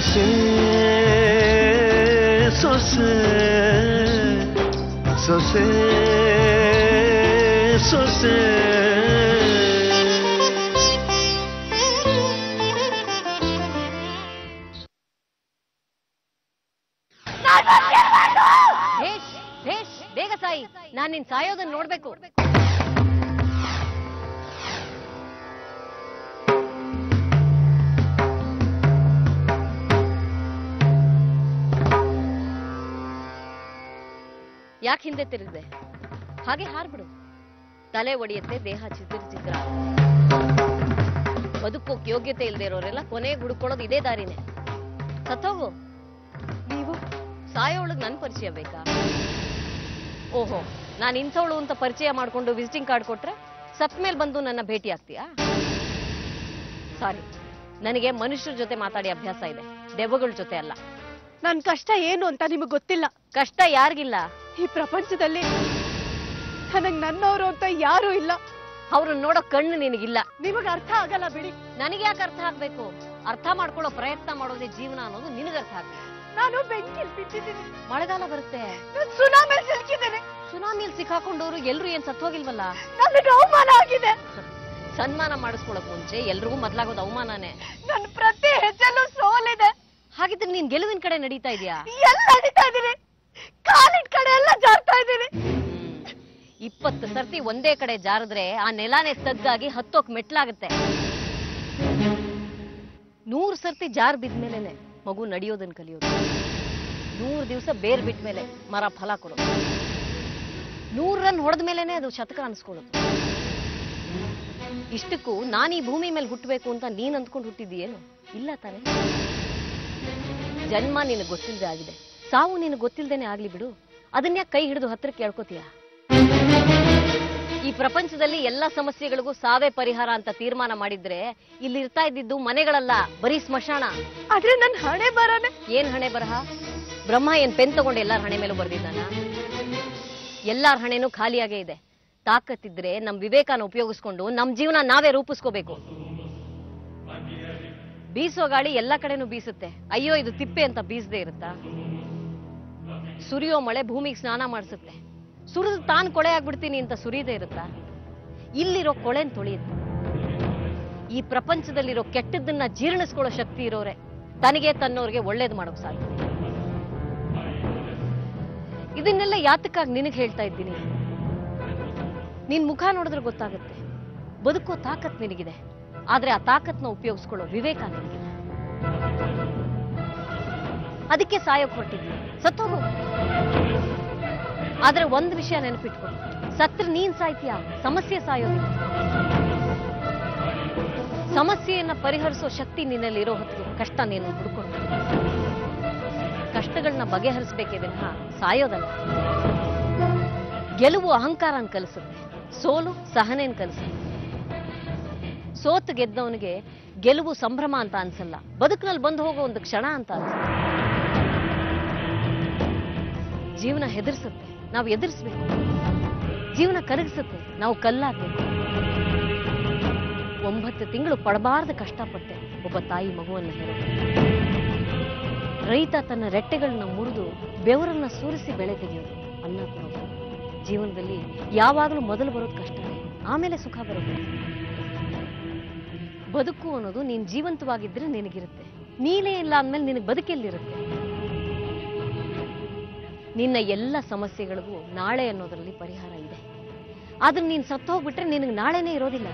ಸೊಸೆ ಸೊಸೆ ಸೊಸೆ ಸೊಸೆ ಭೇಷ್ ಭೇಷ್ ಬೇಗ ಸಾಯಿ ನಾನ್ ನಿನ್ ಸಾಯೋದನ್ನ ನೋಡ್ಬೇಕು ಯಾಕೆ ಹಿಂದೆ ತಿರುಗಿದೆ ಹಾಗೆ ಹಾರ್ಬಿಡು ತಲೆ ಒಡೆಯುತ್ತೆ ದೇಹ ಚಿತ್ರ ಚಿತ್ರ ಬದುಕೋಕ್ ಯೋಗ್ಯತೆ ಇಲ್ದೇ ಇರೋರೆಲ್ಲ ಕೊನೆಗೆ ಹುಡುಕೊಳ್ಳೋದು ಇದೇ ದಾರಿನೇ ಸತ್ತೋಗು ನೀವು ಸಾಯೋಳಗ್ ನನ್ ಪರಿಚಯ ಬೇಕಾ ಓಹೋ ನಾನು ಇಂಥವಳು ಅಂತ ಪರಿಚಯ ಮಾಡ್ಕೊಂಡು ವಿಸಿಟಿಂಗ್ ಕಾರ್ಡ್ ಕೊಟ್ರೆ ಸತ್ ಮೇಲೆ ಬಂದು ನನ್ನ ಭೇಟಿ ಆಗ್ತೀಯಾ ಸಾರಿ ನನಗೆ ಮನುಷ್ಯರ ಜೊತೆ ಮಾತಾಡಿ ಅಭ್ಯಾಸ ಇದೆ ದೆವ್ವಗಳ ಜೊತೆ ಅಲ್ಲ ನನ್ ಕಷ್ಟ ಏನು ಅಂತ ನಿಮಗ್ ಗೊತ್ತಿಲ್ಲ ಕಷ್ಟ ಯಾರಿಗಿಲ್ಲ ಈ ಪ್ರಪಂಚದಲ್ಲಿ ನನಗ್ ನನ್ನವರು ಅಂತ ಯಾರೂ ಇಲ್ಲ ಅವ್ರನ್ನ ನೋಡೋ ಕಣ್ಣು ನಿನಗಿಲ್ಲ ನಿಮಗ್ ಅರ್ಥ ಆಗಲ್ಲ ಬಿಡಿ ನನಗೆ ಯಾಕೆ ಅರ್ಥ ಆಗ್ಬೇಕು ಅರ್ಥ ಮಾಡ್ಕೊಳ್ಳೋ ಪ್ರಯತ್ನ ಮಾಡೋದೇ ಜೀವನ ಅನ್ನೋದು ನಿನಗೆ ಅರ್ಥ ಆಗ್ಬೇಕು ನಾನು ಬೆಂಕಿಲ್ ಬಿದ್ದಿದ್ದೀನಿ ಮಳೆಗಾಲ ಬರುತ್ತೆ ನಾನ್ ಸುನಾಮಿ ಸಿಲುಕಿದ್ದೇನೆ ಸುನಾಮಿಯಲ್ಲಿ ಸಿಕ್ಕಾಕೊಂಡವ್ರು ಎಲ್ರು ಏನ್ ಸತ್ತೋಗಿಲ್ವಲ್ಲ ನನಗೆ ಅವಮಾನ ಆಗಿದೆ ಸನ್ಮಾನ ಮಾಡಿಸ್ಕೊಳಕ್ ಮುಂಚೆ ಎಲ್ರಿಗೂ ಮೊದ್ಲಾಗೋದು ಅವಮಾನನೇ ನನ್ ಪ್ರತಿ ಹೆಜ್ಜೆಲ್ಲೂ ಸೋಲಿದೆ ಹಾಗಿದ್ರೆ ನೀನ್ ಗೆಲುವಿನ ಕಡೆ ನಡೀತಾ ಇದೀಯಾ ಎಲ್ಲ ನಡೀತಾ ಇದೀನಿ ಕಾಲಿನ ಕಡೆ ಎಲ್ಲ ಜಾರ್ತಾ ಇದ್ದೀನಿ ಇಪ್ಪತ್ತು ಸರ್ತಿ ಒಂದೇ ಕಡೆ ಜಾರಿದ್ರೆ ಆ ನೆಲಾನೇ ತಗ್ಗಾಗಿ ಹತ್ತೋಕ್ ಮೆಟ್ಲಾಗತ್ತೆ ನೂರು ಸರ್ತಿ ಜಾರ್ ಬಿದ್ಮೇಲೆನೆ ಮಗು ನಡೆಯೋದನ್ನ ಕಲಿಯೋದು ನೂರು ದಿವಸ ಬೇರ್ ಬಿಟ್ಟ ಮೇಲೆ ಮರ ಫಲ ಕೊಡೋದು ನೂರು ರನ್ ಹೊಡೆದ ಮೇಲೆನೆ ಅದು ಶತಕ ಅನ್ಸ್ಕೊಳ್ಳೋದು ಇಷ್ಟಕ್ಕೂ ನಾನು ಈ ಭೂಮಿ ಮೇಲೆ ಹುಟ್ಟಬೇಕು ಅಂತ ನೀನ್ ಅಂದ್ಕೊಂಡು ಹುಟ್ಟಿದೀಯೇನು ಇಲ್ಲ ತಾನೆ ಜನ್ಮ ನಿನಗೆ ಗೊತ್ತಿಲ್ಲದೆ ಆಗಿದೆ ಸಾವು ನಿನಗೆ ಗೊತ್ತಿಲ್ದೇನೆ ಆಗ್ಲಿ ಬಿಡು ಅದನ್ಯಾಕೆ ಕೈ ಹಿಡಿದು ಹತ್ರ ಕೇಳ್ಕೊತೀಯ ಈ ಪ್ರಪಂಚದಲ್ಲಿ ಎಲ್ಲಾ ಸಮಸ್ಯೆಗಳಿಗೂ ಸಾವೇ ಪರಿಹಾರ ಅಂತ ತೀರ್ಮಾನ ಮಾಡಿದ್ರೆ ಇಲ್ಲಿ ಇರ್ತಾ ಇದ್ದಿದ್ದು ಮನೆಗಳಲ್ಲ ಬರೀ ಸ್ಮಶಾನ ಆದ್ರೆ ನನ್ ಹಣೆ ಬರೋನೆ ಏನ್ ಹಣೆ ಬರಹ ಬ್ರಹ್ಮ ಏನ್ ಪೆನ್ ತಗೊಂಡು ಎಲ್ಲಾರ ಹಣೆ ಮೇಲೂ ಬರ್ದಿದ್ದಾನ ಎಲ್ಲಾರ ಹಣೆನೂ ಖಾಲಿಯಾಗೇ ಇದೆ ತಾಕತ್ತಿದ್ರೆ ನಮ್ ವಿವೇಕನ ಉಪಯೋಗಿಸ್ಕೊಂಡು ನಮ್ ಜೀವನ ನಾವೇ ರೂಪಿಸ್ಕೋಬೇಕು ಬೀಸೋ ಗಾಳಿ ಎಲ್ಲಾ ಕಡೆನೂ ಬೀಸುತ್ತೆ ಅಯ್ಯೋ ಇದು ತಿಪ್ಪೆ ಅಂತ ಬೀಸದೇ ಇರುತ್ತಾ ಸುರಿಯೋ ಮಳೆ ಭೂಮಿಗೆ ಸ್ನಾನ ಮಾಡಿಸುತ್ತೆ ಸುರಿದು ತಾನು ಕೊಳೆ ಆಗ್ಬಿಡ್ತೀನಿ ಅಂತ ಸುರಿಯದೇ ಇರುತ್ತಾ ಇಲ್ಲಿರೋ ಕೊಳೆನ್ ತೊಳೆಯುತ್ತೆ ಈ ಪ್ರಪಂಚದಲ್ಲಿರೋ ಕೆಟ್ಟದ್ದನ್ನ ಜೀರ್ಣಿಸ್ಕೊಳ್ಳೋ ಶಕ್ತಿ ಇರೋರೆ ತನಗೆ ತನ್ನೋರ್ಗೆ ಒಳ್ಳೇದು ಮಾಡೋಕ್ ಸಾಧ್ಯ ಇದನ್ನೆಲ್ಲ ಯಾತಕ್ಕಾಗಿ ನಿನಗೆ ಹೇಳ್ತಾ ಇದ್ದೀನಿ ನಿನ್ ಮುಖ ನೋಡಿದ್ರೆ ಗೊತ್ತಾಗುತ್ತೆ ಬದುಕೋ ತಾಕತ್ ನಿನಗಿದೆ ಆದ್ರೆ ಆ ತಾಕತ್ನ ಉಪಯೋಗಿಸ್ಕೊಳ್ಳೋ ವಿವೇಕ ನಿನಗಿದೆ ಅದಕ್ಕೆ ಸಾಯೋಕ್ ಹೊರಟಿದ್ವಿ ಸತ್ತೋಗು ಆದ್ರೆ ಒಂದ್ ವಿಷಯ ನೆನಪಿಟ್ಕೊ ಸತ್ರ ನೀನ್ ಸಾಯ್ತೀಯ ಸಮಸ್ಯೆ ಸಾಯೋದಿಲ್ಲ ಸಮಸ್ಯೆಯನ್ನ ಪರಿಹರಿಸೋ ಶಕ್ತಿ ನಿನ್ನಲ್ಲಿ ಇರೋ ಹೊತ್ತಿಗೆ ಕಷ್ಟ ನೀನು ಹುಡ್ಕೊಂಡು ಕಷ್ಟಗಳನ್ನ ಬಗೆಹರಿಸಬೇಕೇ ವಿನಃ ಸಾಯೋದಲ್ಲ ಗೆಲುವು ಅಹಂಕಾರನ ಕಲಿಸುತ್ತೆ ಸೋಲು ಸಹನೆನ್ ಕಲಿಸುತ್ತೆ ಸೋತು ಗೆದ್ದವನಿಗೆ ಗೆಲುವು ಸಂಭ್ರಮ ಅಂತ ಅನ್ಸಲ್ಲ ಬದುಕಿನಲ್ಲಿ ಬಂದು ಹೋಗೋ ಒಂದು ಕ್ಷಣ ಅಂತ ಅನ್ಸುತ್ತೆ ಜೀವನ ಹೆದರ್ಸುತ್ತೆ ನಾವು ಎದುರಿಸ್ಬೇಕು ಜೀವನ ಕರಗಿಸುತ್ತೆ ನಾವು ಕಲ್ಲಾಗಬೇಕು ಒಂಬತ್ತು ತಿಂಗಳು ಪಡಬಾರ್ದು ಕಷ್ಟಪಟ್ಟೆ ಒಬ್ಬ ತಾಯಿ ಮಗುವನ್ನ ಹೆರ ರೈತ ತನ್ನ ರೆಟ್ಟೆಗಳನ್ನ ಮುರಿದು ಬೆವರನ್ನ ಸುರಿಸಿ ಬೆಳೆ ತೆಗೆಯೋದು ಅನ್ನ ಕೊಡೋದು ಜೀವನದಲ್ಲಿ ಯಾವಾಗಲೂ ಮೊದಲು ಬರೋದು ಕಷ್ಟನೇ ಆಮೇಲೆ ಸುಖ ಬರುತ್ತೆ ಬದುಕು ಅನ್ನೋದು ನೀನ್ ಜೀವಂತವಾಗಿದ್ರೆ ನಿನಗಿರುತ್ತೆ ನೀನೇ ಇಲ್ಲ ಅಂದ್ಮೇಲೆ ನಿನಗೆ ಬದುಕೆಲ್ಲಿರುತ್ತೆ ನಿನ್ನ ಎಲ್ಲ ಸಮಸ್ಯೆಗಳಿಗೂ ನಾಳೆ ಅನ್ನೋದರಲ್ಲಿ ಪರಿಹಾರ ಇದೆ ಆದ್ರೆ ನೀನ್ ಸತ್ತೋಗ್ಬಿಟ್ರೆ ನಿನಗೆ ನಾಳೆನೇ ಇರೋದಿಲ್ಲ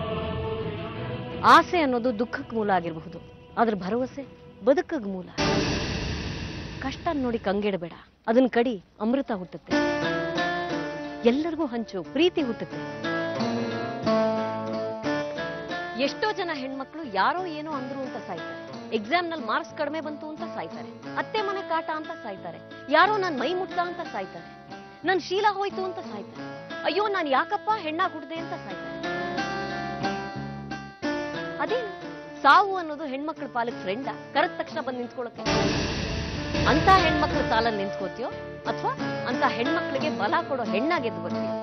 ಆಸೆ ಅನ್ನೋದು ದುಃಖಕ್ಕೆ ಮೂಲ ಆಗಿರಬಹುದು ಆದ್ರೆ ಭರವಸೆ ಬದುಕಗ್ ಮೂಲ ಕಷ್ಟ ನೋಡಿ ಕಂಗೆಡಬೇಡ ಅದನ್ನ ಕಡಿ ಅಮೃತ ಹುಟ್ಟುತ್ತೆ ಎಲ್ಲರಿಗೂ ಹಂಚು ಪ್ರೀತಿ ಹುಟ್ಟುತ್ತೆ ಎಷ್ಟೋ ಜನ ಹೆಣ್ಮಕ್ಳು ಯಾರೋ ಏನೋ ಅಂದ್ರು ಅಂತ ಸಾಯ್ತಾರೆ ಎಕ್ಸಾಮ್ ನಲ್ಲಿ ಮಾರ್ಕ್ಸ್ ಕಡಿಮೆ ಬಂತು ಅಂತ ಸಾಯ್ತಾರೆ ಅತ್ತೆ ಮನೆ ಕಾಟ ಅಂತ ಸಾಯ್ತಾರೆ ಯಾರೋ ನನ್ ಮೈ ಮುಟ್ಟ ಅಂತ ಸಾಯ್ತಾರೆ ನನ್ ಶೀಲ ಹೋಯ್ತು ಅಂತ ಸಾಯ್ತಾರೆ ಅಯ್ಯೋ ನಾನ್ ಯಾಕಪ್ಪ ಹೆಣ್ಣಾಗ್ ಹುಡ್ದೆ ಅಂತ ಸಾಯ್ತಾರೆ ಅದೇನು ಸಾವು ಅನ್ನೋದು ಹೆಣ್ಮಕ್ಳ ಪಾಲಕ್ ಫ್ರೆಂಡ ಕರೆದ ತಕ್ಷಣ ಬಂದು ನಿಂತ್ಕೊಳ್ಳೋಕೆ ಅಂತ ಹೆಣ್ಮಕ್ಳ ಸಾಲಲ್ಲಿ ನಿಂತ್ಕೋತೀಯೋ ಅಥವಾ ಅಂತ ಹೆಣ್ಮಕ್ಳಿಗೆ ಬಲ ಕೊಡೋ ಹೆಣ್ಣಾಗೆದ್ದು ಬರ್ತೀಯೋ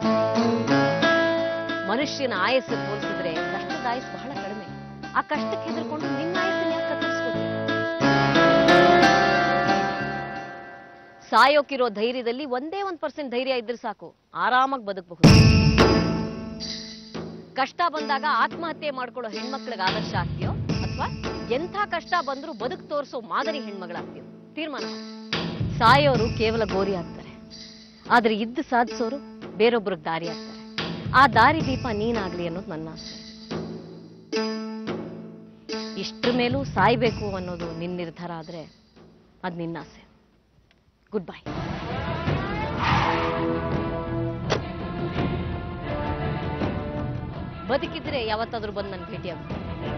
ಮನುಷ್ಯನ ಆಯಸ್ಸು ಹೋಲಿಸಿದ್ರೆ ಕಷ್ಟದ ಆಯಸ್ಸು ಬಹಳ ಕಡಿಮೆ ಆ ಕಷ್ಟಕ್ಕೆ ಹೆದರ್ಕೊಂಡು ನಿನ್ನ ಆಯಸ್ಸನ್ನ ಯಾಕೆ ಕತ್ತರಿಸ್ಕೋತೀಯ ಸಾಯೋಕಿರೋ ಧೈರ್ಯದಲ್ಲಿ ಒಂದೇ ಒಂದ್ ಪರ್ಸೆಂಟ್ ಧೈರ್ಯ ಇದ್ರೆ ಸಾಕು ಆರಾಮಾಗಿ ಬದುಕಬಹುದು ಕಷ್ಟ ಬಂದಾಗ ಆತ್ಮಹತ್ಯೆ ಮಾಡ್ಕೊಳ್ಳೋ ಹೆಣ್ಮಕ್ಳಿಗೆ ಆದರ್ಶ ಆಗ್ತೀಯೋ ಅಥವಾ ಎಂಥ ಕಷ್ಟ ಬಂದ್ರೂ ಬದುಕು ತೋರಿಸೋ ಮಾದರಿ ಹೆಣ್ಮಗಳಾಗ್ತೀಯೋ ತೀರ್ಮಾನ ಮಾಡು. ಸಾಯೋರು ಕೇವಲ ಗೋರಿ ಆಗ್ತಾರೆ ಆದ್ರೆ ಇದ್ದು ಸಾಧಿಸೋರು ಬೇರೊಬ್ರಿಗೆ ದಾರಿ ಆಗ್ತಾರೆ ಆ ದಾರಿ ದೀಪ ನೀನಾಗ್ಲಿ ಅನ್ನೋದು ನನ್ನ ಆಸೆ ಇಷ್ಟ್ರ ಮೇಲೂ ಸಾಯ್ಬೇಕು ಅನ್ನೋದು ನಿನ್ನ ನಿರ್ಧಾರ ಆದ್ರೆ ಅದು ನಿನ್ನ ಆಸೆ ಗುಡ್ ಬೈ ಬದುಕಿದ್ರೆ ಯಾವತ್ತಾದ್ರೂ ಬಂದು ನನ್ನ ಭೇಟಿ ಆಗುತ್ತೆ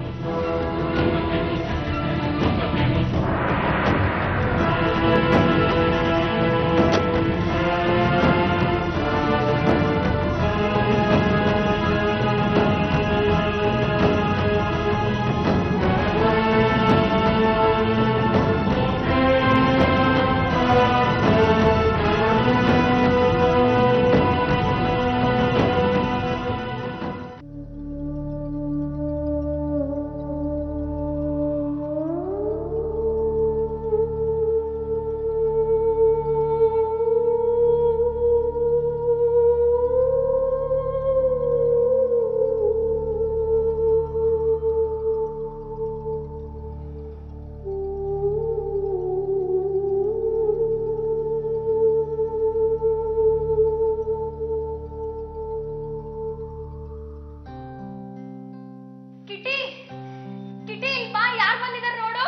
ಕಿಟಿ ಕಿಟಿ ಇಲ್ಲಿ ಬಾ ಯಾರು ಬಂದಿದ್ದಾರೆ ನೋಡು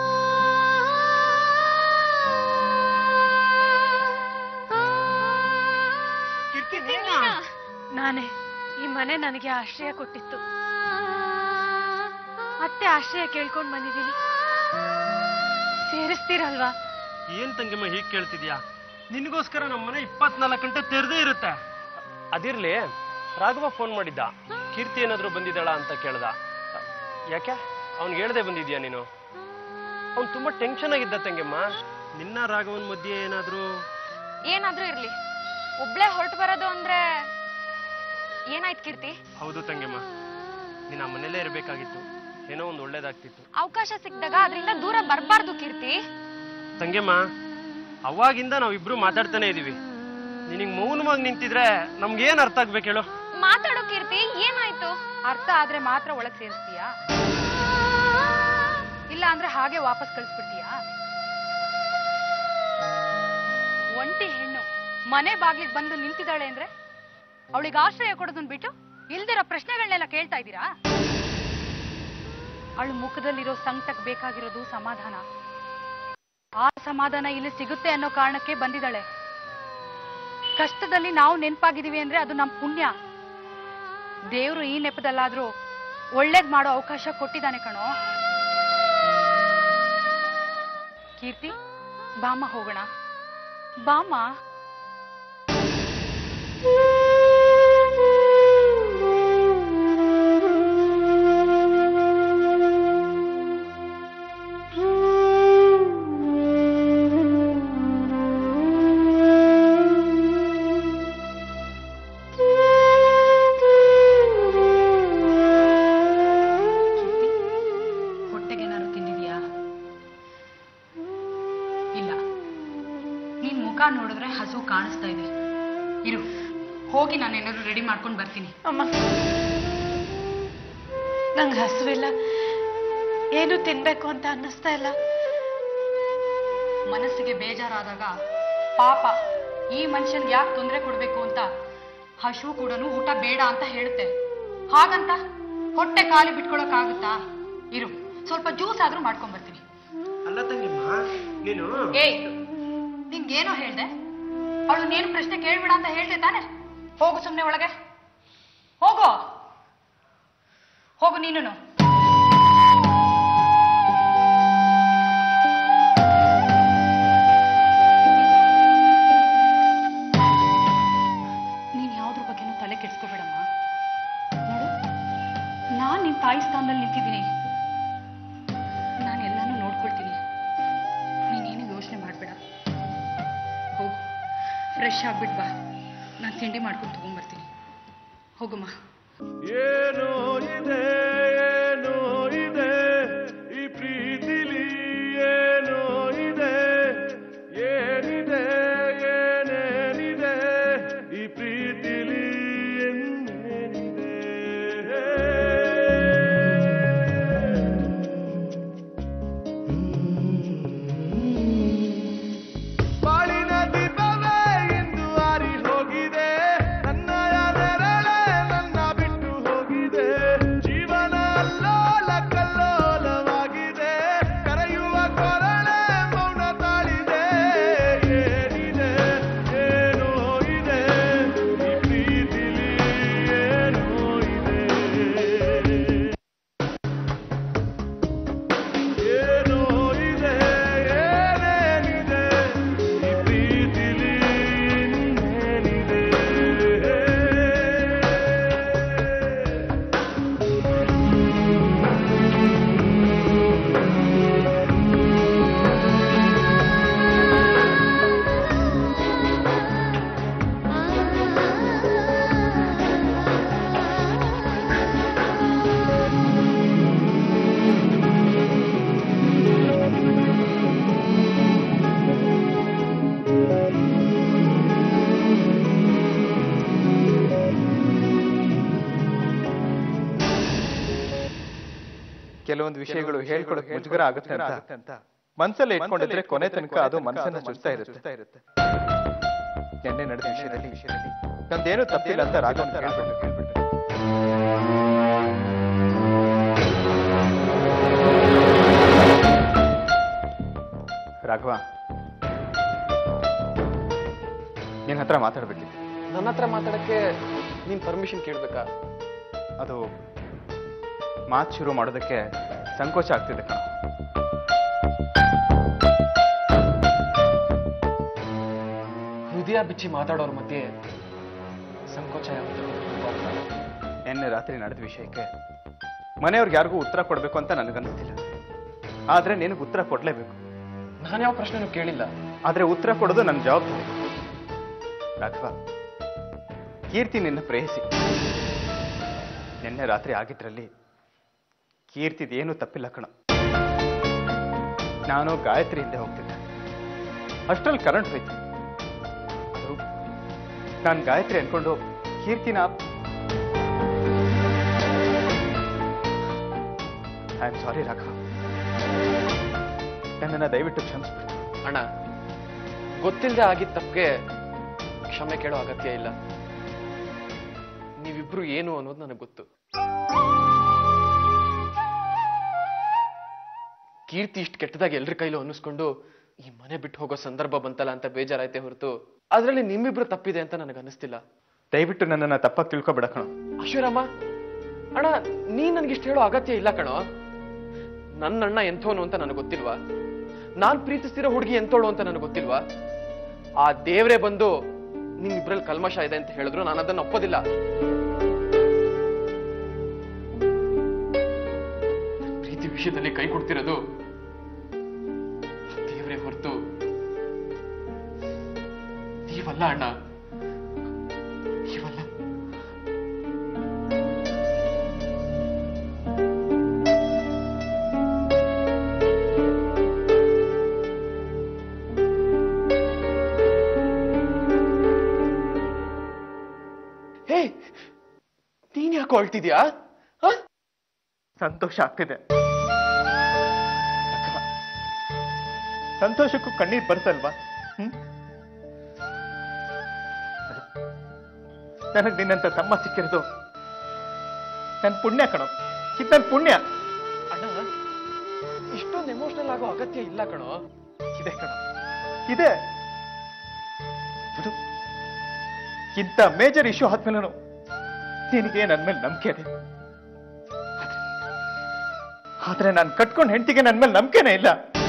ನಾನೇ ಈ ಮನೆ ನನಗೆ ಆಶ್ರಯ ಕೊಟ್ಟಿತ್ತು ಮತ್ತೆ ಆಶ್ರಯ ಕೇಳ್ಕೊಂಡ್ ಬಂದಿದ್ದೀನಿ ಸೇರಿಸ್ತೀರಲ್ವಾ ಏನ್ ತಂಗಿಮ್ಮ ಹೀಗ್ ಕೇಳ್ತಿದ್ಯಾ ನಿನಗೋಸ್ಕರ ನಮ್ಮ ಮನೆ ಇಪ್ಪತ್ನಾಲ್ಕು ಗಂಟೆ ತೆರೆದೇ ಇರುತ್ತೆ ಅದಿರ್ಲಿ ರಾಘವ ಫೋನ್ ಮಾಡಿದ್ದ ಕೀರ್ತಿ ಏನಾದ್ರು ಬಂದಿದ್ದಾಳ ಅಂತ ಕೇಳ್ದ ಯಾಕೆ ಅವ್ನಿಗೆ ಹೇಳ್ದೆ ಬಂದಿದ್ಯಾ ನೀನು ಅವ್ನು ತುಂಬಾ ಟೆನ್ಷನ್ ಆಗಿದ್ದ ತಂಗಿಮ್ಮ ನಿನ್ನ ರಾಘವನ್ ಮಧ್ಯೆ ಏನಾದ್ರು ಏನಾದ್ರೂ ಇರ್ಲಿ ಒಬ್ಳೆ ಹೊರಟು ಬರೋದು ಅಂದ್ರೆ ಏನಾಯ್ತು ಕೀರ್ತಿ ಹೌದು ತಂಗಿಮ್ಮ ನೀನ್ ಆ ಮನೇಲೇ ಇರ್ಬೇಕಾಗಿತ್ತು ಏನೋ ಒಂದು ಒಳ್ಳೇದಾಗ್ತಿತ್ತು ಅವಕಾಶ ಸಿಕ್ಕಿದಾಗ ಅದರಿಂದ ದೂರ ಬರಬಾರ್ದು ಕೀರ್ತಿ ತಂಗಿಮ್ಮ ಅವಾಗಿಂದ ನಾವಿಬ್ರು ಮಾತಾಡ್ತಾನೆ ಇದೀವಿ ನಿನಗ್ ಮೌನವಾಗಿ ನಿಂತಿದ್ರೆ ನಮ್ಗೇನ್ ಅರ್ಥ ಆಗ್ಬೇಕು ಹೇಳು ಮಾತಾಡೋ ಕೀರ್ತಿ ಏನಾಯ್ತು ಅರ್ಥ ಆದ್ರೆ ಮಾತ್ರ ಒಳಗ್ ಸೇರಿಸ್ತೀಯಾ ಇಲ್ಲ ಅಂದ್ರೆ ಹಾಗೆ ವಾಪಸ್ ಕಳಿಸ್ಬಿಡ್ತೀಯಾ ಒಂಟಿ ಹೆಣ್ಣು ಮನೆ ಬಾಗ್ಲಿಗೆ ಬಂದು ನಿಂತಿದ್ದಾಳೆ ಅಂದ್ರೆ ಅವಳಿಗೆ ಆಶ್ರಯ ಕೊಡೋದನ್ನ ಬಿಟ್ಟು ಇಲ್ದಿರೋ ಪ್ರಶ್ನೆಗಳನ್ನೆಲ್ಲ ಕೇಳ್ತಾ ಇದ್ದೀರಾ ಅವಳ ಮುಖದಲ್ಲಿರೋ ಸಂಕಟಕ್ಕೆ ಬೇಕಾಗಿರೋದು ಸಮಾಧಾನ ಆ ಸಮಾಧಾನ ಇಲ್ಲಿ ಸಿಗುತ್ತೆ ಅನ್ನೋ ಕಾರಣಕ್ಕೆ ಬಂದಿದ್ದಾಳೆ ಕಷ್ಟದಲ್ಲಿ ನಾವು ನೆನಪಾಗಿದೀವಿ ಅಂದ್ರೆ ಅದು ನಮ್ ಪುಣ್ಯ ದೇವ್ರು ಈ ನೆಪದಲ್ಲಾದ್ರೂ ಒಳ್ಳೇದ್ ಮಾಡೋ ಅವಕಾಶ ಕೊಟ್ಟಿದ್ದಾನೆ ಕಣೋ ಕೀರ್ತಿ ಬಾಮ ಹೋಗೋಣ ಬಾಮ ಕೀರ್ತಿ ಹೊಟ್ಟೆಗೇನಾದ್ರು ತಿಂದಿದ್ಯಾ ಇಲ್ಲ ನೀನ್ ಮುಖ ನೋಡಿದ್ರೆ ಹಸು ಕಾಣಿಸ್ತಾ ಇದೆ ಇರು ಹೋಗಿ ನಾನು ಏನಾದ್ರು ರೆಡಿ ಮಾಡ್ಕೊಂಡು ಬರ್ತೀನಿ ಅಮ್ಮ ನಂಗೆ ಹಸುವಿಲ್ಲ ಏನು ತಿನ್ಬೇಕು ಅಂತ ಅನ್ನಿಸ್ತಾ ಇಲ್ಲ ಮನಸ್ಸಿಗೆ ಬೇಜಾರಾದಾಗ ಪಾಪ ಈ ಮನುಷ್ಯನ್ಗೆ ಯಾಕೆ ತೊಂದರೆ ಕೊಡ್ಬೇಕು ಅಂತ ಹಶು ಕೂಡ ಊಟ ಬೇಡ ಅಂತ ಹೇಳುತ್ತೆ ಹಾಗಂತ ಹೊಟ್ಟೆ ಖಾಲಿ ಬಿಟ್ಕೊಳಕ್ಕಾಗುತ್ತಾ ಇರು ಸ್ವಲ್ಪ ಜ್ಯೂಸ್ ಆದ್ರೂ ಮಾಡ್ಕೊಂಡ್ ಬರ್ತೀನಿ ಅಲ್ಲ ತಂಗಿಮ್ಮ ನೀನು ಏಯ್ ನಿನ್ಗೇನೋ ಹೇಳ್ದೆ ಅವಳು ನೇನು ಪ್ರಶ್ನೆ ಕೇಳ್ಬೇಡ ಅಂತ ಹೇಳ್ದೆ ತಾನೆ ಹೋಗು ಸುಮ್ನೆ ಒಳಗೆ ಹೋಗು ಹೋಗು ನೀನು ನೀನ್ ಯಾವ್ದ್ರ ಬಗ್ಗೆನೂ ತಲೆ ಕೆಡ್ಸ್ಕೋಬೇಡಮ್ಮ ನೋಡು ನಾನ್ ನಿನ್ ತಾಯಿ ಸ್ಥಾನದಲ್ಲಿ ನಿಂತಿದ್ದೀನಿ ನಾನು ಎಲ್ಲಾನು ನೋಡ್ಕೊಳ್ತೀನಿ ನೀನೇನು ಯೋಚನೆ ಮಾಡಬೇಡ ಹೋಗು ಫ್ರೆಶ್ ಆಗ್ಬಿಟ್ ಬಾ ನಾನು ತಿಂಡಿ ಮಾಡ್ಕೊಂಡು ತಗೊಂಡ್ಬರ್ತೀನಿ ಹೋಗಮ್ಮ ಏನೋ ಇದೆ ಏನೋ ಇದೆ ಈ ಪ್ರೀತಿಲಿ ಏನೋ ಇದೆ ಏನಿದೆ ಕೊರಳೆ ಮೌನ ತಾಳಿದೆ ಏನಿದೆ ಏನೋ ಇದೆ ಈ ಪ್ರೀತಿಲಿ ಏನೋ ಇದೆ ಏನೋ ಇದೆ ಏನೇನಿದೆ ಈ ಪ್ರೀತಿಲಿ ಇನ್ನೇನಿದೆ ಕೆಲವೊಂದು ವಿಷಯಗಳು ಹೇಳ್ಕೊಡಕ್ ಮುಜುಗರ ಆಗುತ್ತೆ ಅಂತ ಮನ್ಸಲ್ಲಿ ಇಟ್ಕೊಂಡಿದ್ರೆ ಕೊನೆ ತನಕ ಅದು ಮನಸ್ಸನ್ನ ಚುಸ್ತಾ ಇರುತ್ತೆ ನಿನ್ನೆ ನಡೆದ ವಿಷಯದಲ್ಲಿ ವಿಷಯದಲ್ಲಿ ನಂದೇನು ತಪ್ಪಿಲ್ಲ ಅಂತ ರಾಘವನ್ ಕೇಳ್ಬಿಟ್ಟು ಕೇಳ್ಬಿಟ್ಟು ರಾಘವ ನಿನ್ ಹತ್ರ ಮಾತಾಡ್ಬೇಕಿತ್ತು ನನ್ನ ಹತ್ರ ಮಾತಾಡಕ್ಕೆ ನೀನ್ ಪರ್ಮಿಷನ್ ಕೇಳ್ಬೇಕಾ ಅದು ಮಾತು ಶುರು ಮಾಡೋದಕ್ಕೆ ಸಂಕೋಚ ಆಗ್ತಿದೆ ಕಣ ಹೃದಯ ಬಿಚ್ಚಿ ಮಾತಾಡೋರ್ ಮಧ್ಯೆ ಸಂಕೋಚ ಯಾವತ್ತೂ ನಿನ್ನೆ ರಾತ್ರಿ ನಡೆದ ವಿಷಯಕ್ಕೆ ಮನೆಯವ್ರಿಗೆ ಯಾರಿಗೂ ಉತ್ತರ ಕೊಡ್ಬೇಕು ಅಂತ ನನಗನ್ನಿಸ್ತಿಲ್ಲ ಆದ್ರೆ ನಿನಗೆ ಉತ್ತರ ಕೊಡ್ಲೇಬೇಕು ನಾನು ಯಾವ ಪ್ರಶ್ನೆನೂ ಕೇಳಿಲ್ಲ ಆದ್ರೆ ಉತ್ತರ ಕೊಡೋದು ನನ್ನ ಜವಾಬ್ದಾರಿ ರಾಘವ ಕೀರ್ತಿ ನಿನ್ನ ಪ್ರೇಯಸಿ ನಿನ್ನೆ ರಾತ್ರಿ ಆಗಿದ್ರಲ್ಲಿ ಕೀರ್ತಿದೇನು ತಪ್ಪಿಲ್ಲ ಕಣ ನಾನು ಗಾಯತ್ರಿ ಹಿಂದೆ ಹೋಗ್ತಿದ್ದೆ ಅಷ್ಟ್ರಲ್ಲಿ ಕರೆಂಟ್ ಹೋಯ್ತು ಅದು ನಾನು ಗಾಯತ್ರಿ ಅನ್ಕೊಂಡು ಕೀರ್ತಿನ ಐ ಆಮ್ ಸಾರಿ ರಾಘವ ನನ್ನನ್ನು ದಯವಿಟ್ಟು ಕ್ಷಮಿಸ್ಬಿಡು ಅಣ್ಣ ಗೊತ್ತಿಲ್ಲದೆ ಆಗಿದ್ದ ತಪ್ಪಿಗೆ ಕ್ಷಮೆ ಕೇಳೋ ಅಗತ್ಯ ಇಲ್ಲ ನೀವಿಬ್ರು ಏನು ಅನ್ನೋದು ನನಗೆ ಗೊತ್ತು ಕೀರ್ತಿ ಇಷ್ಟು ಕೆಟ್ಟದಾಗಿ ಎಲ್ರ ಕೈಲೂ ಅನ್ನಿಸ್ಕೊಂಡು ಈ ಮನೆ ಬಿಟ್ಟು ಹೋಗೋ ಸಂದರ್ಭ ಬಂತಲ್ಲ ಅಂತ ಬೇಜಾರಾಯ್ತೆ ಹೊರತು ಅದರಲ್ಲಿ ನಿಮ್ಮಿಬ್ರು ತಪ್ಪಿದೆ ಅಂತ ನನಗೆ ಅನ್ನಿಸ್ತಿಲ್ಲ ದಯವಿಟ್ಟು ನನ್ನನ್ನು ತಪ್ಪಾಗಿ ತಿಳ್ಕೊಬೇಡ ಕಣೋ ಅಶ್ವರಮ್ಮ ಅಣ್ಣ ನೀನ್ ನನ್ಗಿಷ್ಟು ಹೇಳೋ ಅಗತ್ಯ ಇಲ್ಲ ಕಣೋ ನನ್ನ ಅಣ್ಣ ಎಂಥವನು ಅಂತ ನನಗೆ ಗೊತ್ತಿಲ್ವಾ ನಾನ್ ಪ್ರೀತಿಸ್ತಿರೋ ಹುಡುಗಿ ಎಂತೋಳು ಅಂತ ನನಗೆ ಗೊತ್ತಿಲ್ವಾ ಆ ದೇವ್ರೇ ಬಂದು ನಿಮ್ ಇಬ್ರಲ್ಲಿ ಕಲ್ಮಶ ಇದೆ ಅಂತ ಹೇಳಿದ್ರು ನಾನು ಅದನ್ನ ಒಪ್ಪೋದಿಲ್ಲ ಪ್ರೀತಿ ವಿಷಯದಲ್ಲಿ ಕೈ ಕೊಡ್ತಿರೋದು ದೇವ್ರೇ ಹೊರತು ನೀವಲ್ಲ ಅಣ್ಣ ನೀವಲ್ಲ ಹೇ ನೀನ್ ಯಾಕೆ ಹೊಳ್ತಿದ್ಯಾ ಹ? ಸಂತೋಷ ಆಗ್ತಿದೆ ರಾಘವ, ಸಂತೋಷಕ್ಕೂ ಕಣ್ಣೀರ್ ಬರ್ತಲ್ವಾ ಹ್ಮ್ ನನಗ್ ನಿನ್ನಂತ ತಮ್ಮ ಸಿಕ್ಕಿರೋದು ನನ್ ಪುಣ್ಯ ಕಣೋ ಇದು ನನ್ ಪುಣ್ಯ ಅಣ್ಣ ಇಷ್ಟೊಂದು ಎಮೋಷನಲ್ ಆಗೋ ಅಗತ್ಯ ಇಲ್ಲ ಕಣೋ ಇದೆ ಕಣ ಇದೆ ಬಿಡು. ಇಂಥ ಮೇಜರ್ ಇಶ್ಯೂ ಆದ್ಮೇಲೆ ನಿನಗೆ ನನ್ ಮೇಲೆ ನಂಬಿಕೆ ಇದೆ ಆದ್ರೆ- ಆದ್ರೆ ನಾನು ಕಟ್ಕೊಂಡ್ ಹೆಂಡತಿಗೆ ನನ್ ಮೇಲೆ ನಂಬಿಕೆನೇ ಇಲ್ಲ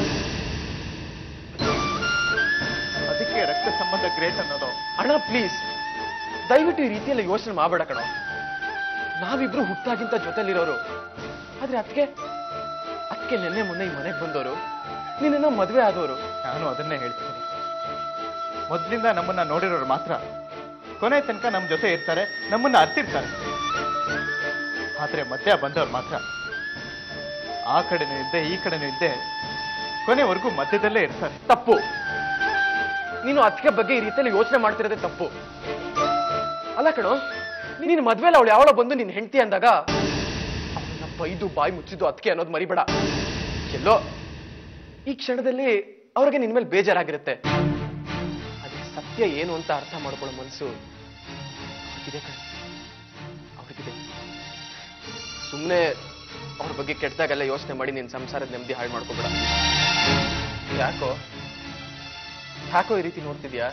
ಅದಕ್ಕೆ ರಕ್ತ ಸಂಬಂಧ ಗ್ರೇಟ್ ಅನ್ನೋದು ಅಣ್ಣ ಪ್ಲೀಸ್ ದಯವಿಟ್ಟು ಈ ರೀತಿಯಲ್ಲಿ ಯೋಚನೆ ಮಾಡಬೇಡ ಕಣೋ ನಾವಿಬ್ರು ಹುಟ್ಟಾಗಿಂತ ಜೊತೆಲಿರೋರು ಆದ್ರೆ ಅದಕ್ಕೆ ಅದಕ್ಕೆ ನಿನ್ನೆ ಮೊನ್ನೆ ಈ ಮನೆಗೆ ಬಂದವರು ನಿನ್ನ ಮದುವೆ ಆದವರು ನಾನು ಅದನ್ನೇ ಹೇಳ್ತೀನಿ ಮೊದ್ಲಿಂದ ನಮ್ಮನ್ನ ನೋಡಿರೋರು ಮಾತ್ರ ಕೊನೆ ತನಕ ನಮ್ಮ ಜೊತೆ ಇರ್ತಾರೆ ನಮ್ಮನ್ನ ಅರ್ತಿರ್ತಾರೆ ಆದ್ರೆ ಮಧ್ಯ ಬಂದವ್ರು ಮಾತ್ರ ಆ ಕಡೆನೂ ಇದ್ದೆ ಈ ಕಡೆನೂ ಇದ್ದೆ ಕೊನೆವರೆಗೂ ಮಧ್ಯದಲ್ಲೇ ಇರ್ತಾರೆ ತಪ್ಪು ನೀನು ಅದಕ್ಕೆ ಬಗ್ಗೆ ಈ ರೀತಿಯಲ್ಲಿ ಯೋಚನೆ ಮಾಡ್ತಿರೋದೇ ತಪ್ಪು ಅಲ್ಲ ಕಣೋ ನೀನು ಮದ್ವೆಲ್ಲ ಅವಳು ಯಾವಳ ಬಂದು ನಿನ್ ಹೆಂಡತಿ ಅಂದಾಗ ಅವಳನ್ನ ಬೈದು ಬಾಯಿ ಮುಚ್ಚಿದ್ದು ಅದಕ್ಕೆ ಅನ್ನೋದು ಮರಿಬೇಡ ಎಲ್ಲೋ ಈ ಕ್ಷಣದಲ್ಲಿ ಅವ್ರಿಗೆ ನಿನ್ ಮೇಲೆ ಬೇಜಾರಾಗಿರುತ್ತೆ ಅದೇ ಸತ್ಯ ಏನು ಅಂತ ಅರ್ಥ ಮಾಡ್ಕೊಳ್ಳೋ ಮನ್ಸು ಅವ್ರಿಗಿದೆ ಕಣೆ ಅವ್ರಿಗಿದೆ ಸುಮ್ಮನೆ ಅವ್ರ ಬಗ್ಗೆ ಕೆಟ್ಟದಾಗೆಲ್ಲ ಯೋಚನೆ ಮಾಡಿ ನಿನ್ ಸಂಸಾರದ ನೆಮ್ಮದಿ ಹಾಳು ಮಾಡ್ಕೊಬೇಡ ಯಾಕೋ ಯಾಕೋ ಈ ರೀತಿ ನೋಡ್ತಿದ್ಯಾ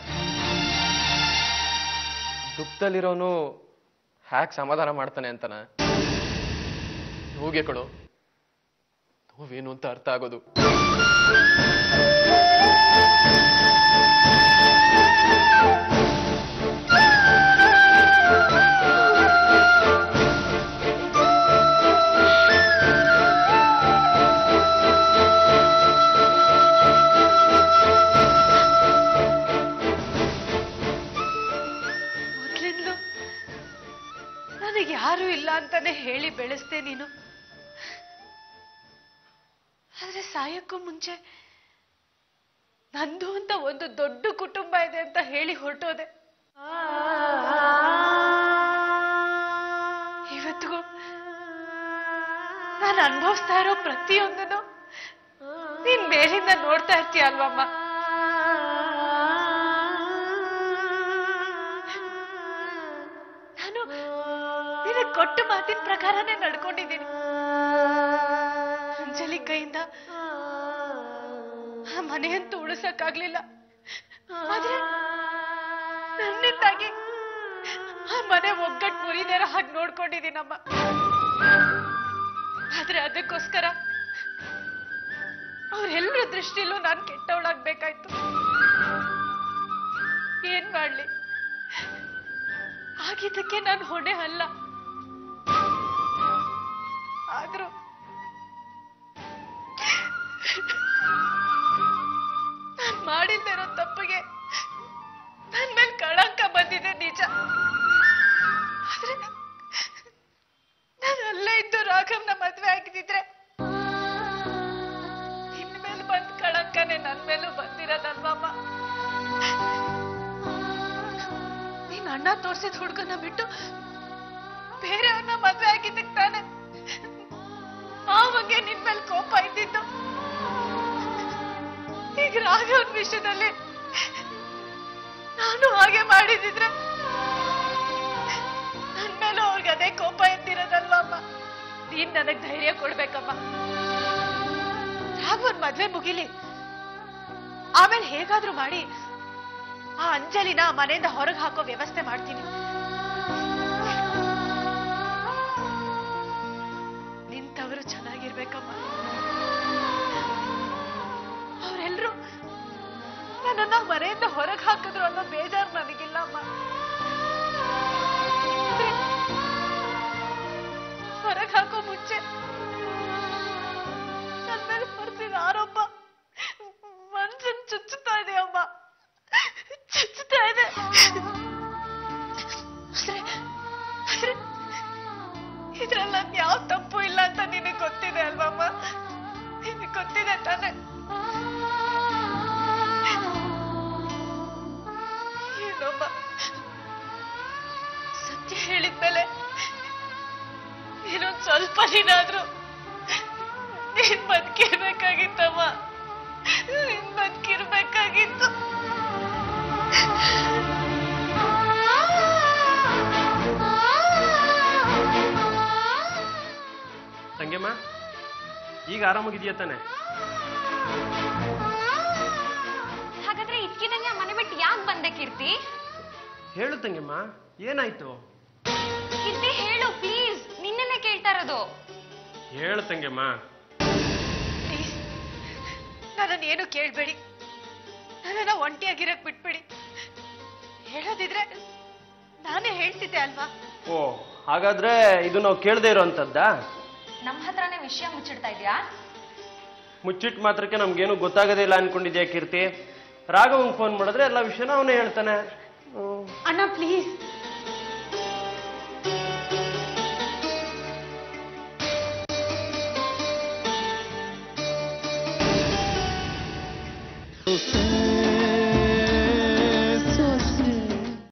ದುಃಖದಲ್ಲಿರೋನು ಹ್ಯಾಕ್ ಸಮಾಧಾನ ಮಾಡ್ತಾನೆ ಅಂತನ ಹೋಗೆ ಕಣೋ ನೋವೇನು ಅಂತ ಅರ್ಥ ಆಗೋದು ಮೊದ್ಲಿಂದಲೂ ನನಗೆ ಯಾರು ಇಲ್ಲ ಅಂತಾನೆ ಹೇಳಿ ಬೆಳೆಸ್ದೆ ನೀನು ಆದ್ರೆ ಸಾಯಕ್ಕೂ ಮುಂಚೆ ನಂದು ಅಂತ ಒಂದು ದೊಡ್ಡ ಕುಟುಂಬ ಇದೆ ಅಂತ ಹೇಳಿ ಹೊರಟೋದೆ ಇವತ್ತಿಗೂ ನಾನು ಅನುಭವಿಸ್ತಾ ಇರೋ ಪ್ರತಿಯೊಂದನ್ನು ನೀನ್ ಮೇಲಿಂದ ನೋಡ್ತಾ ಇರ್ತೀಯ ಅಲ್ವಮ್ಮ ನಾನು ನಿನಗೆ ಕೊಟ್ಟ ಮಾತಿನ ಪ್ರಕಾರನೇ ನಡ್ಕೊಂಡಿದ್ದೀನಿ ಅಂಜಲಿ ಕೈಯಿಂದ ಆ ಮನೆಯಂತೂ ಉಳಿಸಕ್ಕಾಗ್ಲಿಲ್ಲ ಆದ್ರೆ ನನ್ನಿಂದಾಗಿ ಆ ಮನೆ ಒಗ್ಗಟ್ಟು ಮುರಿದೇರ ಹಾಗೆ ನೋಡ್ಕೊಂಡಿದ್ದೀನಮ್ಮ ಆದ್ರೆ ಅದಕ್ಕೋಸ್ಕರ ಅವ್ರೆಲ್ಲರ ದೃಷ್ಟಿಲೂ ನಾನು ಕೆಟ್ಟವಳಾಗ್ಬೇಕಾಯ್ತು ಏನ್ ಮಾಡ್ಲಿ ಆಗಿದ್ದಕ್ಕೆ ನಾನು ಹೊಣೆ ಅಲ್ಲ ಆದ್ರೂ ನಾನ್ ಮಾಡಿಲ್ದಿರೋ ತಪ್ಪಿಗೆ ನನ್ ಮೇಲೆ ಕಳಂಕ ಬಂದಿದೆ ನಿಜ ಆದ್ರೆ ನಾನು ಅಲ್ಲೇ ಇದ್ದು ರಾಘವ್ನ ಮದ್ವೆ ಆಗಿದ್ದಿದ್ರೆ ನಿನ್ ಮೇಲೆ ಬಂದ್ ಕಳಂಕನೆ ನನ್ ಮೇಲೂ ಬಂದಿರೋದಲ್ವಮ್ಮ ನೀನ್ ಅಣ್ಣ ತೋರ್ಸಿದ ಹುಡುಗನ ಬಿಟ್ಟು ಬೇರೆಯವ್ರನ್ನ ಮದ್ವೆ ಆಗಿದ್ದಕ್ ತಾನೆ ಆವಾಗ ನಿನ್ ಮೇಲೆ ಕೋಪ ಇದ್ದಿದ್ದು ಈಗ ರಾಘವನ್ ವಿಷಯದಲ್ಲಿ ನಾನು ಹಾಗೆ ಮಾಡಿದಿದ್ರೆ ನನ್ ಮೇಲೂ ಅವ್ರಿಗೆ ಅದೇ ಕೋಪ ಇದ್ದಿರೋದಲ್ವಾ ಅಮ್ಮ ನೀನ್ ನನಗ್ ಧೈರ್ಯ ಕೊಡ್ಬೇಕಮ್ಮ ರಾಘವನ್ ಮದ್ವೆ ಮುಗಿಲಿ ಆಮೇಲೆ ಹೇಗಾದ್ರೂ ಮಾಡಿ ಆ ಅಂಜಲಿನ ಆ ಮನೆಯಿಂದ ಹೊರಗೆ ಹಾಕೋ ವ್ಯವಸ್ಥೆ ಮಾಡ್ತೀನಿ ನಿಂತವರು ಚೆನ್ನಾಗಿರ್ಬೇಕಮ್ಮ ಅವರೆಲ್ಲರೂ ನನ್ನನ್ನ ಮನೆಯಿಂದ ಹೊರಗೆ ಹಾಕಿದ್ರು ಅನ್ನೋ ಬೇಜಾರು ನನಗಿಲ್ಲ ಅಮ್ಮ ಹೊರಗೆ ಹಾಕೋ ಮುಂಚೆ ನನ್ನ ಮೇಲೆ ಹೊರಿಸಿದ ಆರೋಪ ಮನ್ಸನ್ ಚುಚ್ಚುತ್ತಾ ಇದೆ ಅಮ್ಮ ಚುಚ್ಚುತ್ತಾ ಇದೆ ಆದ್ರೆ ಆದ್ರೆ ಇದ್ರಲ್ಲಿ ನನ್ ಯಾವ ತಪ್ಪು ಇಲ್ಲ ಅಂತ ನಿನಗೆ ಗೊತ್ತಿದೆ ಅಲ್ವಮ್ಮ ನಿನಗೆ ಗೊತ್ತಿದೆ ತಾನೆ ಏನಮ್ಮ ಸತ್ಯ ಹೇಳಿದ್ಮೇಲೆ ಇನ್ನೊಂದ್ ಸ್ವಲ್ಪ ದಿನ ಆದ್ರೂ ನೀನ್ ಬದುಕಿರ್ಬೇಕಾಗಿತ್ತಮ್ಮ ನೀನ್ ಬದುಕಿರ್ಬೇಕಾಗಿತ್ತು ತಂಗೆಮ್ಮ ಈಗ ಆರಾಮಾಗಿದೆಯಾ ತಾನೆ ಹಾಗಾದ್ರೆ ಇದ್ಕಿದಂಗೆ ಮನೆ ಬಿಟ್ಟು ಯಾಕೆ ಬಂದೆ ಕೀರ್ತಿ ಹೇಳು ತಂಗೆಮ್ಮ ಏನಾಯ್ತು ಕೀರ್ತಿ ಹೇಳು ಪ್ಲೀಸ್ ನಿನ್ನನ್ನೇ ಕೇಳ್ತಾ ಇರೋದು ಹೇಳು ತಂಗೆಮ್ಮ ಪ್ಲೀಸ್ ನನ್ನನ್ನು ಏನು ಕೇಳ್ಬೇಡಿ ನನ್ನನ್ನ ಒಂಟಿಯಾಗಿರಕ್ ಬಿಟ್ಬಿಡಿ ಹೇಳೋದಿದ್ರೆ ನಾನೇ ಹೇಳ್ತಿದ್ದೆ ಅಲ್ವಾ ಓ ಹಾಗಾದ್ರೆ ಇದು ನಾವು ಕೇಳದೆ ಇರೋಂಥದ್ದಾ ನಮ್ಮ ಹತ್ರನೇ ವಿಷಯ ಮುಚ್ಚಿಡ್ತಾ ಇದ್ಯಾ ಮುಚ್ಚಿಟ್ ಮಾತ್ರಕ್ಕೆ ನಮ್ಗೇನು ಗೊತ್ತಾಗೋದೇ ಇಲ್ಲ ಅನ್ಕೊಂಡಿದ್ಯಾ ಕೀರ್ತಿ ರಾಘವಂಗ್ ಫೋನ್ ಮಾಡಿದ್ರೆ ಎಲ್ಲ ವಿಷಯನ ಅವನೇ ಹೇಳ್ತಾನೆ ಹ್ಮ್. ಅಣ್ಣ ಪ್ಲೀಸ್ ಸುಂದರ